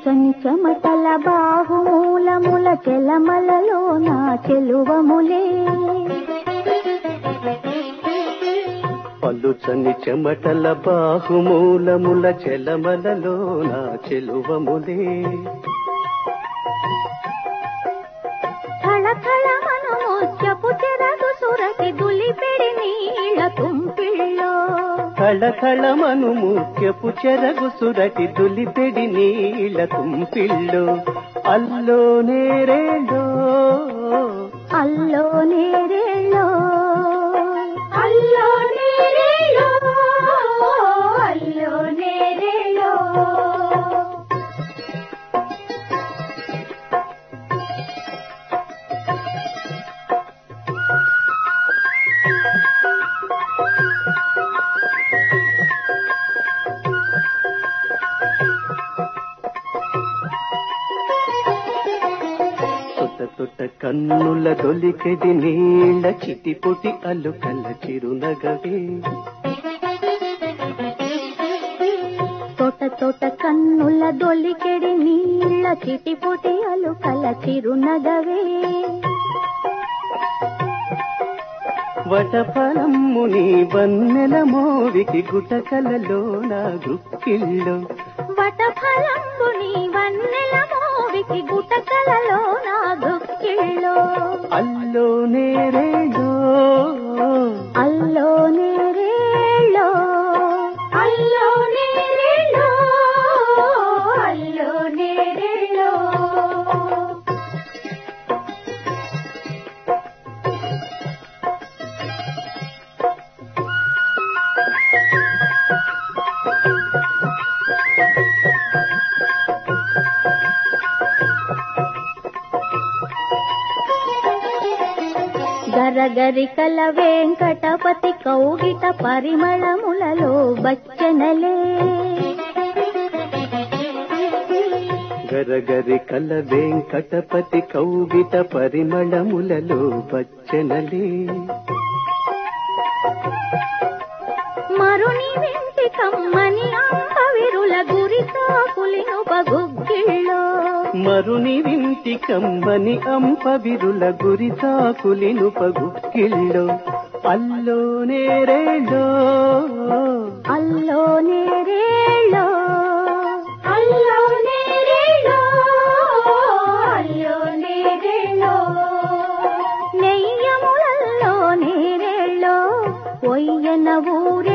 పలుచని చెమటల బాహుమూలముల చెలమలలో నా చెలువములే పలుచని చెమటల బాహుమూలముల చెలమలలో నా చెలువములే థళథళమను ముత్యపు చెరగు సురటి దులిపెడి నీళ్ళ తుంపిళ్ళో కళకళమను ముఖ్యపు చెరగు సురటి దులిపెడి నీళ్ళ తుంపిళ్ళు అల్లో నేరేడో అల్లో నేరేళ్ళో అల్లో నేరేళ్ళో అల్లో నేరేళ్ళో తొట తొట కన్నుల దొలికెడి నీళ్ళ చిటిపొటి అల్లుకల చిరునగవే తోట తోట కన్నుల దొలికెడి నీళ్ళ చిటిపొటి అలుకల చిరునగవే వటఫలమ్ముని వన్నెల మోవికి గుటకలలో నా గుక్కిళ్ళు వటఫలంబుని వన్నెల మోవికి గుటకలలో నా దుఃఖిళ్ళో అల్లో నేరేడో అల్లో నేరేళ్ళో అల్లో నేరేళ్ళో అల్లో నేరేళ్ళో గరగరికల వెంకటపతి కౌగిట పరిమళములలో బచ్చనలే గరగరి కల వెంకటపతి కౌగిట పరిమళములలో బచ్చనలే మరుని వెంటి కమ్మని అంబవిరుల గురి సాకులిను పగుగ్గిళ్ళో మరుని వింటి కమ్మని అంప విరుల గురి చాకులిను పగుక్కిళ్ళో అల్లో నేరేడో అల్లో నేరేళ్ళో అల్లో నేరేళ్ళో అల్లో నేరేళ్ళో నెయ్యములల్లో నేరేళ్ళో ఒయ్యన ఊరే